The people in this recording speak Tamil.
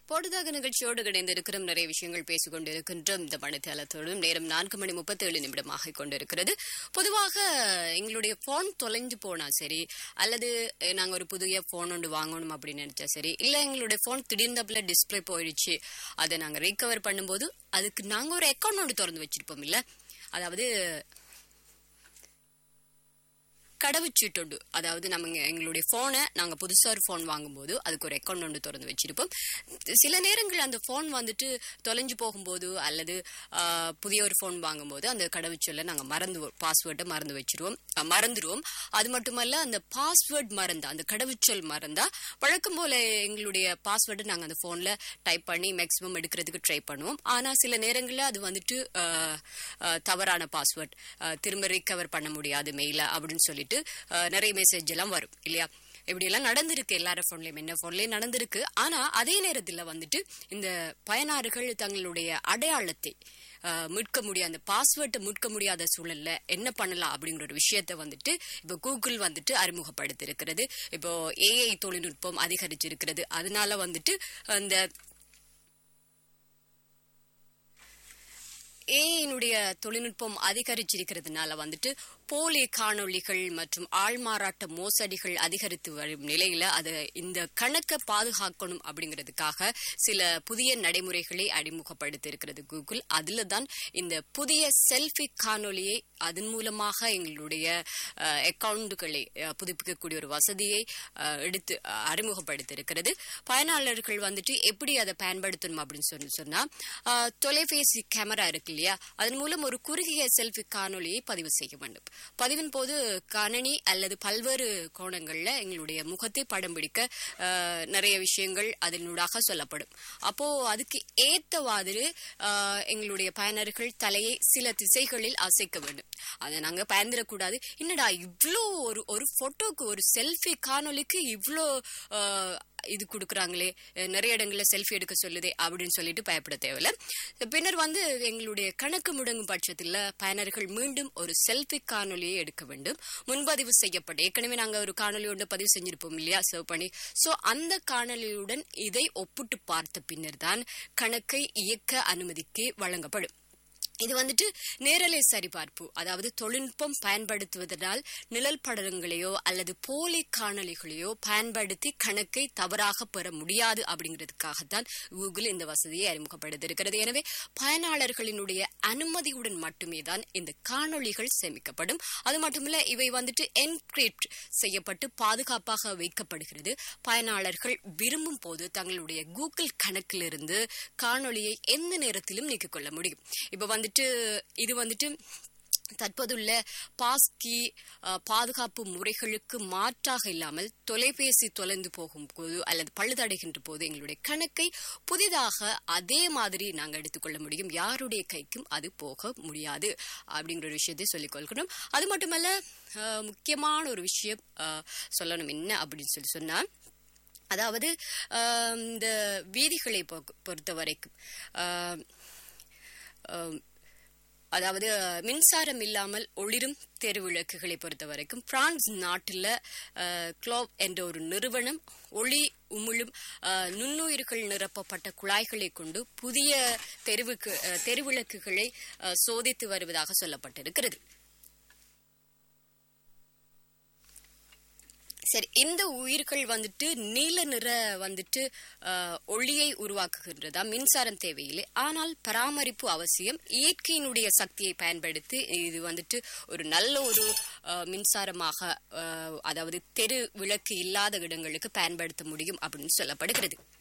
பொழுதாக நிகழ்ச்சியோடு இணைந்திருக்கிறோம் நிறைய விஷயங்கள் பேசிக் கொண்டிருக்கின்றோம் இந்த மணித்தளத்தோடும் நேரம் நான்கு மணி முப்பத்தேழு நிமிடமாக கொண்டிருக்கிறது பொதுவாக எங்களுடைய போன் தொலைஞ்சு போனா சரி அல்லது அஹ், நாங்க ஒரு புதிய போன் ஒன்று வாங்கணும் அப்படின்னு நினைச்சா சரி இல்ல எங்களுடைய போன் திடீர்னு டிஸ்பிளே போயிடுச்சு அதை நாங்க ரீகவர் பண்ணும்போது அதுக்கு நாங்க ஒரு அக்கௌண்ட் ஒன்று திறந்து வச்சிருப்போம் இல்ல அதாவது கடவுச்சீட்டுண்டு அதாவது நம்ம இங்க எங்களுடைய போனை நாங்க புதுசா ஒரு போன் வாங்கும்போது அதுக்கு ஒரு அக்கௌண்ட் ஒன்று திறந்து வச்சிருப்போம் சில நேரங்கள் அந்த போன் வந்துட்டு தொலைஞ்சு போகும்போது அல்லது ஆ, புதிய ஒரு போன் வாங்கும்போது அந்த கடவுச்சொல்லை நாங்க மறந்து பாஸ்வேர்டை மறந்து வச்சிருவோம் அ, மறந்துருவோம் அது மட்டுமல்ல அந்த பாஸ்வேர்ட் மறந்தா அந்த கடவுச்சொல் மறந்தா வழக்கம் போல எங்களுடைய பாஸ்வேர்டை நாங்க அந்த போன்ல டைப் பண்ணி மேக்சிமம் எடுக்கிறதுக்கு ட்ரை பண்ணுவோம் ஆனா சில நேரங்கள்ல அது வந்துட்டு ஆ, ஆ, தவறான பாஸ்வேர்ட் திரும்ப ரிகவர் பண்ண முடியாது மெயில அப்படின்னு சொல்லிட்டு ஆ, நிறைய மெசேஜ் எல்லாம் வரும் இல்லையா இப்படி எல்லாம் நடந்திருக்கு எல்லார போன்லயும் என்ன போன்லயும் நடந்திருக்கு ஆனா அதே நேரத்துல வந்துட்டு இந்த பயனாளர்கள் தங்களுடைய அடையாளத்தை ஆ, மீட்க முடியாத அந்த பாஸ்வேர்ட்டை மீட்க முடியாத சூழல்ல என்ன பண்ணலாம் அப்படிங்கிற ஒரு விஷயத்த வந்துட்டு இப்போ கூகுள் வந்துட்டு அறிமுகப்படுத்தி இருக்கிறது இப்போ ஏஐ தொழில்நுட்பம் அதிகரிச்சிருக்கிறது அதனால வந்துட்டு அந்த ஏஐனுடைய தொழில்நுட்பம் அதிகரிச்சிருக்கிறதுனால வந்துட்டு போலி காணொளிகள் மற்றும் ஆள்மாறாட்ட மோசடிகள் அதிகரித்து வரும் நிலையில அது இந்த கணக்கை பாதுகாக்கணும் அப்படிங்கிறதுக்காக சில புதிய நடைமுறைகளை அறிமுகப்படுத்தி இருக்கிறது கூகுள் அதுல தான் இந்த புதிய செல்ஃபி காணொளியை அதன் மூலமாக எங்களுடைய அக்கவுண்டுகளை புதுப்பிக்கக்கூடிய ஒரு வசதியை அஹ், எடுத்து அஹ், அறிமுகப்படுத்தி இருக்கிறது பயனாளர்கள் வந்துட்டு எப்படி அதை பயன்படுத்தணும் அப்படின்னு சொல்லி சொன்னா அஹ், தொலைபேசி கேமரா இருக்கு இல்லையா அதன் மூலம் ஒரு குறுகிய செல்ஃபி காணொளியை பதிவு செய்ய வேண்டும் பதிவின் போது கணனி அல்லது பல்வேறு கோணங்கள்ல எங்களுடைய முகத்தை படம் பிடிக்க அஹ், நிறைய விஷயங்கள் அதனூடாக சொல்லப்படும் அப்போ அதுக்கு ஏத்த மாதிரி அஹ், எங்களுடைய பயனர்கள் தலையை சில திசைகளில் அசைக்க வேண்டும் அதை நாங்க பயந்துடக்கூடாது என்னடா இவ்ளோ ஒரு ஒரு போட்டோக்கு ஒரு செல்ஃபி காணொளிக்கு இவ்ளோ அஹ், இது கொடுக்குறாங்களே அஹ் நிறைய இடங்கள்ல செல்ஃபி எடுக்க சொல்லுதே அப்படின்னு சொல்லிட்டு பயப்பட தேவையில்ல பின்னர் வந்து எங்களுடைய கணக்கு முடங்கும் பட்சத்தில் பயனர்கள் மீண்டும் ஒரு செல்ஃபி காணொலியை எடுக்க வேண்டும் முன்பதிவு செய்யப்பட்ட ஏற்கனவே நாங்க ஒரு காணொலி ஒன்று பதிவு செஞ்சிருப்போம் இல்லையா சேவ் பண்ணி சோ அந்த காணொலியுடன் இதை ஒப்பிட்டு பார்த்த பின்னர் தான் கணக்கை இயக்க அனுமதிக்கு வழங்கப்படும் இது வந்துட்டு நேரலை சரிபார்ப்பு அதாவது தொழில்நுட்பம் பயன்படுத்துவதனால் நிழல் படங்களையோ அல்லது போலி காணொளிகளையோ பயன்படுத்தி கணக்கை தவறாக பெற முடியாது அப்படிங்கிறதுக்காகத்தான் கூகுள் இந்த வசதியை அறிமுகப்படுத்தியிருக்கிறது எனவே பயனாளர்களினுடைய அனுமதியுடன் மட்டுமே தான் இந்த காணொளிகள் சேமிக்கப்படும் அது மட்டுமில்ல இவை வந்துட்டு என்கிரிப்ட் செய்யப்பட்டு பாதுகாப்பாக வைக்கப்படுகிறது பயனாளர்கள் விரும்பும் போது தங்களுடைய கூகுள் கணக்கிலிருந்து காணொளியை எந்த நேரத்திலும் நீக்கிக் கொள்ள முடியும் இப்ப வந்துட்டு இது வந்துட்டு தற்போதுள்ள பாஸ்கி அஹ், பாதுகாப்பு முறைகளுக்கு மாற்றாக இல்லாமல் தொலைபேசி தொலைந்து போகும் போது அல்லது பழுதடைகின்ற போது எங்களுடைய கணக்கை புதிதாக அதே மாதிரி நாங்கள் எடுத்துக்கொள்ள முடியும் யாருடைய கைக்கும் அது போக முடியாது அப்படிங்கிற ஒரு விஷயத்தை சொல்லிக் கொள்கிறோம் அது மட்டுமல்ல அஹ், முக்கியமான ஒரு விஷயம் அஹ், சொல்லணும் என்ன அப்படின்னு சொல்லி சொன்னா அதாவது அஹ், இந்த வீதிகளை பொ- பொறுத்த வரைக்கும் அஹ், அஹ், அதாவது அஹ், மின்சாரம் இல்லாமல் ஒளிரும் தெருவிளக்குகளை பொறுத்த வரைக்கும் பிரான்ஸ் நாட்டில் க்ளோவ் என்ற ஒரு நிறுவனம் ஒளி உமிழும் அஹ், நுண்ணுயிர்கள் நிரப்பப்பட்ட குழாய்களை கொண்டு புதிய தெருவுக்கு அஹ், தெருவிளக்குகளை அஹ், சோதித்து வருவதாக சொல்லப்பட்டிருக்கிறது சரி இந்த உயிர்கள் வந்துட்டு நீல நிற வந்துட்டு அஹ், ஒளியை உருவாக்குகின்றதா மின்சாரம் தேவையில்லை ஆனால் பராமரிப்பு அவசியம் இயற்கையினுடைய சக்தியை பயன்படுத்தி இது வந்துட்டு ஒரு நல்ல ஒரு அஹ், மின்சாரமாக அஹ், அதாவது தெரு விளக்கு இல்லாத இடங்களுக்கு பயன்படுத்த முடியும் அப்படின்னு சொல்லப்படுகிறது